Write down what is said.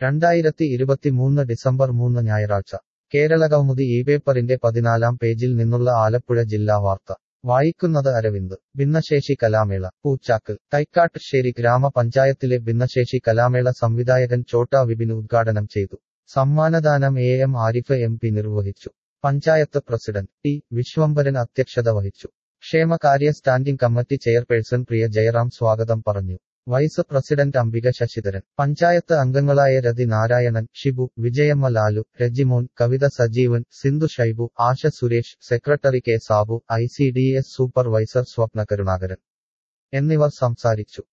രണ്ടായിരത്തി ഇരുപത്തിമൂന്ന് ഡിസംബർ മൂന്ന് ഞായറാഴ്ച കേരളകൗമുദി ഈ പേപ്പറിന്റെ പതിനാലാം പേജിൽ നിന്നുള്ള ആലപ്പുഴ ജില്ലാ വാർത്ത വായിക്കുന്നത് അരവിന്ദ് ഭിന്നശേഷി കലാമേള പൂച്ചാക്കൽ തൈക്കാട്ടുശ്ശേരി ഗ്രാമപഞ്ചായത്തിലെ ഭിന്നശേഷി കലാമേള സംവിധായകൻ ചോട്ടാ വിപിൻ ഉദ്ഘാടനം ചെയ്തു സമ്മാനദാനം A M Arif M P നിർവഹിച്ചു പഞ്ചായത്ത് പ്രസിഡന്റ് ടി വിശ്വംഭരൻ അധ്യക്ഷത വഹിച്ചു ക്ഷേമകാര്യ standing committee chairperson Priya Jayaram സ്വാഗതം പറഞ്ഞു വൈസ് പ്രസിഡന്റ് അംബിക ശശിധരൻ പഞ്ചായത്ത് അംഗങ്ങളായ Rathi Narayanan Shibu Vijayamma Lalu Rajimon Kavitha Sajeevan Sindhu Shaibu Asha Suresh secretary K Sabu I C D S supervisor Swapna Karunakaran എന്നിവർ സംസാരിച്ചു